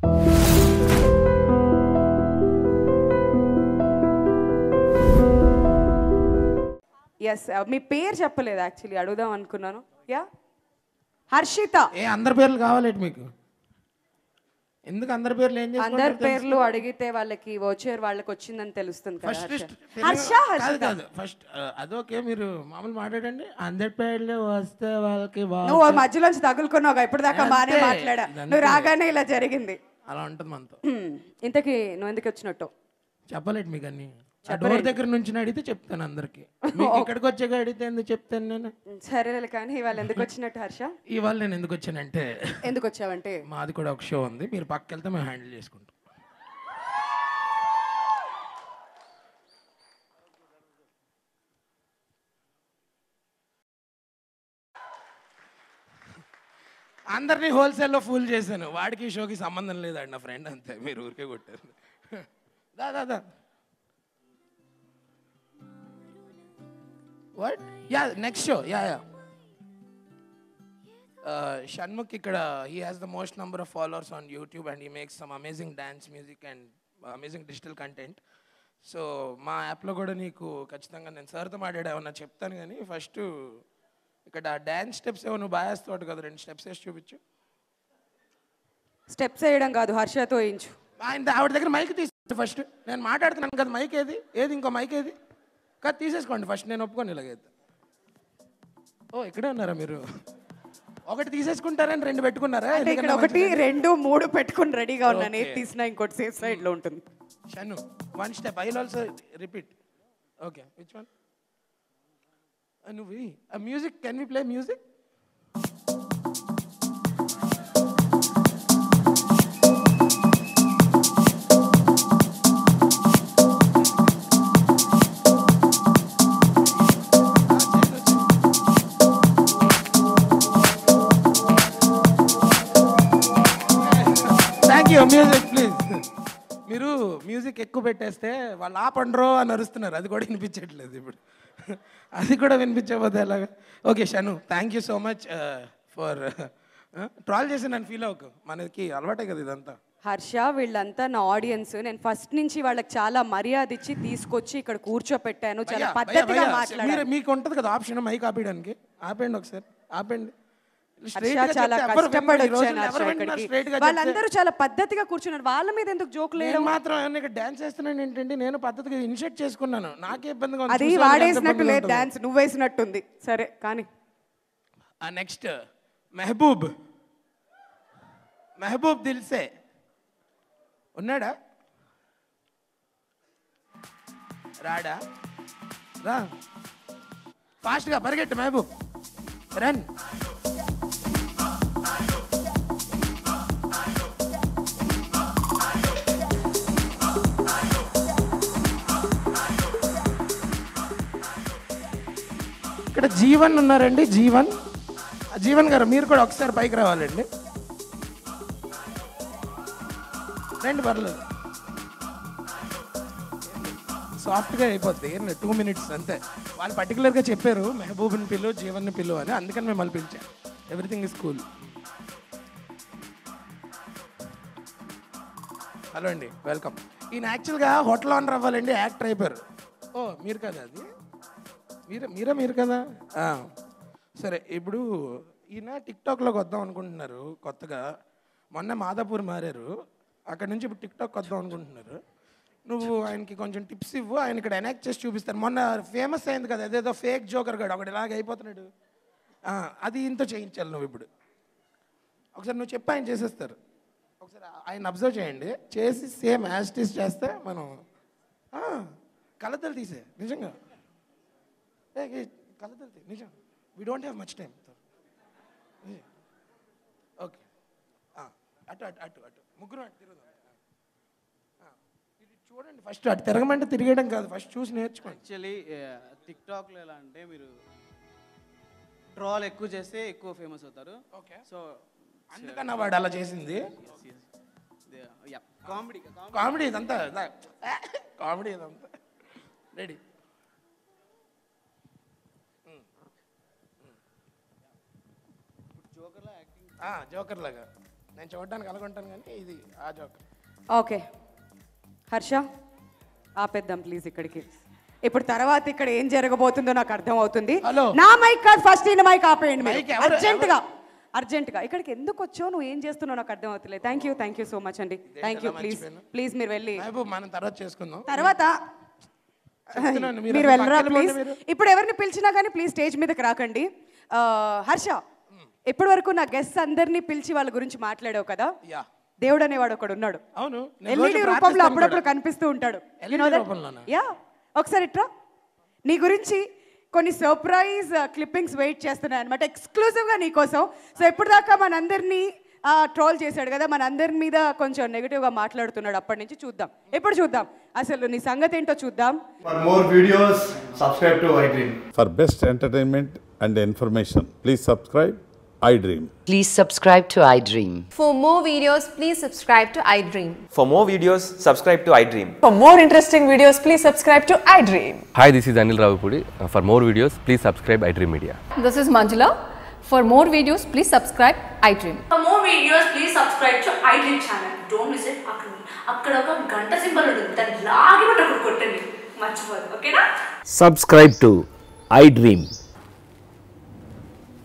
Yes మీ పేరు చెప్పలేదు actually అడుగుదాం అనుకున్నాను యా హర్షిత ఏ అందరి పేర్లు కావాలేంటి మీకు ఎందుకు అందరి పేర్లు ఏం అందరి చేసుకుంటారు పేర్లు అడిగితే వాళ్ళకి వచ్చారు వాళ్ళకి వచ్చిందని తెలుస్తుంది కదా ఫస్ట్ హర్ష. హర్ష కాదు హర్షిత కాదు ఫస్ట్ అదొకే మీరు మామూలు మాట్లాడండి అందరి పేర్లు వస్తే వాళ్ళకి వా- నువ్వు మధ్యలోంచి తగులుకున్నావు ఇప్పుడు దాకా బాగానే అంతే, మాట్లాడా అంతే. నువ్వు రాగానే ఇలా జరిగింది అలా ఉంటుంది మనతో హ్మ్. ఇంతకీ నువ్వు ఎందుకు వచ్చినట్టు చెప్పలేంటి మీకు అన్ని ఆ డోర్ దగ్గర నుంచి అడిగితే చెప్తాను అందరికి మీకు ఇక్కడికి వచ్చాక అడిగితే ఎందుకు చెప్తాను నేను సరేలే కానీ ఇవాళ ఎందుకు వచ్చినట్టు హర్ష ఇవాళ నేను ఎందుకు వచ్చానంటే ఎందుకు వచ్చావంటే మాది కూడా ఒక షో ఉంది మీరు పక్కకి వెళ్తే మేము హ్యాండిల్ చేసుకుంటాం అందరినీ హోల్సేల్లో ఫూల్ చేశాను వాడికి ఈ షోకి సంబంధం లేదండి నా ఫ్రెండ్ అంతే మీరు ఊరికే కొట్టారు దా దా దా what ya next show ya ya Shanmukh ఇక్కడ he has the most number of followers on YouTube and he makes some amazing dance music and amazing digital content so మా యాప్లో కూడా నీకు ఖచ్చితంగా నేను సార్తో మాట్లాడా ఏమన్నా చెప్తాను కానీ ఫస్ట్ ఇక్కడ డ్యాన్స్ స్టెప్స్ ఏమో నువ్వు బాగా వేస్తావు కదా రెండు స్టెప్స్ వేసి చూపించు స్టెప్స్ వేయడం కాదు హర్షతో వేయించు ఆయన ఆవిడ దగ్గర మైక్ తీసుకోండి ఫస్ట్ నేను మాట్లాడుతున్నాను కదా మైక్ ఏది ఏది ఇంకో మైక్ ఏది కాదు తీసేసుకోండి ఫస్ట్ నేను ఒప్పుకొని ఇలాగైతే ఓ ఇక్కడే ఉన్నారా మీరు ఒకటి తీసేసుకుంటారని రెండు పెట్టుకున్నారా అంటే ఇక్కడ ఎందుకన్నా ఒకటి రెండు మూడు పెట్టుకుని రెడీగా ఉన్నాను ఏది తీసినా ఇంకోటి సేఫ్ సైడ్ లో ఉంటుంది Shanu one step I also repeat okay which one నువ్వు music can we play music thank you music please మీరు మ్యూజిక్ ఎక్కువ పెట్టేస్తే వాళ్ళు ఆపండ్రో అని అరుస్తున్నారు అది కూడా వినిపించట్లేదు ఇప్పుడు అది కూడా వినిపించకపోతే ఎలాగా okay Shanu thank you so much for troll చేసి నన్ను ఫీల్ అవ్వకు మనకి అలవాటే కదా ఇదంతా హర్ష వీళ్ళంతా నా ఆడియన్స్ నేను ఫస్ట్ నుంచి వాళ్ళకి చాలా మర్యాద ఇచ్చి తీసుకొచ్చి ఇక్కడ కూర్చోపెట్టాను చాలా భయ్యా, పద్ధతిగా భయ్యా, మీరు మాట్లాడాను మీకు ఉంటుంది కదా ఆప్షన్ మైక్ ఆపేయడానికి ఆపండి ఒకసారి ఆపండి Straight హర్ష గా చాలా చెప్తే ఎవరు కష్టపడి వినరు. ఈ వచ్చాను రోజుల్లో హర్ష ఎవరు వింటున్నారు? ఇక్కడికి Straight గా చెప్తే. వాళ్ళందరూ చాలా పద్ధతిగా కూర్చున్నారు వాళ్ళ మీద ఎందుకు జోకులు నేను వేయడం మాత్రం ఏమన్నా ఇక్కడ డాన్స్ చేస్తున్నాను ఏంటంటే నేను పద్ధతిగా ఇనిషియేట్ చేసుకున్నాను నాకే ఇబ్బందిగా ఉంది. అది చూసే వాళ్ళకి ఎంత వాడేసినట్టు ఇబ్బందిగా లేదు ఉంటుందో. డాన్స్ నువ్వు వేసినట్టుంది సరే కానీ ఆ నెక్స్ట్ మెహబూబ్ మెహబూబ్ దిల్సే ఉన్నాడా రాడా రా ఫాస్ట్గా పరిగెట్టు మెహబూబ్ రన్ ఇక్కడ జీవన్ ఉన్నారండి జీవన్ ఆ జీవన్ గారు మీరు కూడా ఒకసారి పైకి రావాలండి రండి పర్లేదు సాఫ్ట్గా అయిపోద్ది ఏం టూ మినిట్స్ అంతే వాళ్ళు పర్టికులర్గా చెప్పారు మెహబూబ్ని పిల్లు జీవన్ని పిల్లు అని అందుకని మిమ్మల్ని పిలిచాం ఎవ్రీథింగ్ ఇస్ కూల్ హలో అండి వెల్కమ్ ఈయన యాక్చువల్గా హోటల్ ఓనర్ అవ్వాలండి యాక్టర్ అయిపోయారు ఓ మీరు కదా అది మీరే మీరే మీరు కదా ఆ, సరే ఇప్పుడు ఈయన టిక్టాక్లోకి వద్దాం అనుకుంటున్నారు కొత్తగా మొన్న మాదాపూర్ మారారు అక్కడ నుంచి ఇప్పుడు టిక్టాక్ వద్దాం అనుకుంటున్నారు నువ్వు ఆయనకి కొంచెం టిప్స్ ఇవ్వు ఆయన ఇక్కడ ఎనాక్ట్ చేసి చూపిస్తారు మొన్న ఫేమస్ అయింది కదా అదేదో ఫేక్ జోకర్ గడు ఒకటి ఇలాగ అయిపోతున్నాడు ఆ, అది ఇంత చేయించాలి నువ్వు ఇప్పుడు ఒకసారి నువ్వు చెప్పి ఆయన చేసేస్తారు ఒకసారి ఆయన అబ్జర్వ్ చేయండి చేసి సేమ్ యాస్టిస్ చేస్తే మనం ఆ, కళ్ళద్దలు తీసే నిజంగా ఏ ఏ, కళ్ళద్దలు తీ నిజం we don't have much time okay అటు అటు అటు అటు ముగ్గురు అటు తిరుగుదాం ఆ, ఇది చూడండి ఫస్ట్ అటు తిరగమంటే తిరిగేయడం కాదు ఫస్ట్ చూసి నేర్చుకోండి యాక్చువల్లీ టిక్టాక్లో ఎలా అంటే మీరు ట్రాల్ ఎక్కువ చేస్తే ఎక్కువ ఫేమస్ అవుతారు ఓకే సో అందుకన్నా వాడు అలా చేసింది కామెడీ కామెడీ ఇదంతా కామెడీ ఇదంతా రెడీ జోకర్లో యాక్టింగ్ జోకర్ లాగా నేను చూడడానికి అలాగుంటాను కానీ ఇది ఆ జోక్ ఓకే హర్ష ఆపేద్దాం ప్లీజ్ ఇక్కడికి ఇప్పుడు తర్వాత ఇక్కడ ఏం జరగబోతుందో నాకు అర్థం అవుతుంది హలో. నా మైక్ కాదు ఫస్ట్ ఈయన మైక్ ఆపేయండి మైక్ ఎవరు- అర్జెంట్ గా అర్జెంట్ గా ఇక్కడికి ఎందుకు వచ్చావు నువ్వు ఏం చేస్తున్నావు నాకు అర్థం అవుతలేదు thank you thank you so much అండి థ్యాంక్ యూ ప్లీజ్ ప్లీజ్ మీరు వెళ్ళి మహబూబ్ మనం తర్వాత చేసుకుందాం తర్వాత చెప్తున్నాను, మీరు మీరు అసలు వెళ్ళరా పక్కన ప్లీజ్ పోండి మీరు. ఇప్పుడు ఎవరిని పిలిచినా కానీ ప్లీజ్ స్టేజ్ మీదకి రాకండి ఆ, హర్ష ఇప్పటి వరకు నా గెస్ట్ అందరినీ పిలిచి వాళ్ళ గురించి మాట్లాడావు కదా యా దేవుడు అనేవాడు ఒకడు ఉన్నాడు అవును నేను ఎల్ఈడి రోజు రూపంలో ప్రార్థిస్తాను అప్పుడప్పుడు కూడా. కనిపిస్తూ ఉంటాడు LED రూపంలోనా? యా ఒకసారి ఇట్రా నీ గురించి కొన్ని సర్ప్రైజ్ క్లిప్పింగ్స్ వెయిట్ చేస్తున్నాయి అనమాట ఎక్స్క్లూజివ్గా నీకోసం సో ఇప్పుడు దాకా మనందరినీ ట్రోల్ చేశాడు కదా మనందరి మీద కొంచెం నెగిటివ్గా మాట్లాడుతున్నాడు అప్పటి నుంచి చూద్దాం ఎప్పుడు చూద్దాం అసలు నీ సంగతి ఏంటో చూద్దాం For more videos, subscribe to iDream. For best entertainment and information, please subscribe iDream. Please subscribe to iDream. For more videos, please subscribe to iDream. For more videos, subscribe to iDream. For more interesting videos, please subscribe to iDream. Hi, this is Anil Ravipudi. Uh, For more videos, please subscribe iDream Media. This is Manjula. For more videos, please subscribe iDream. For more videos, please subscribe to iDream channel. Don't miss it. అక్కడ అక్కడ ఒక గంట symbol ఉంటుంది దాన్ని లాగి పట్టి అక్కడ కొట్టండి మర్చిపోదు ఓకేనా subscribe to iDream.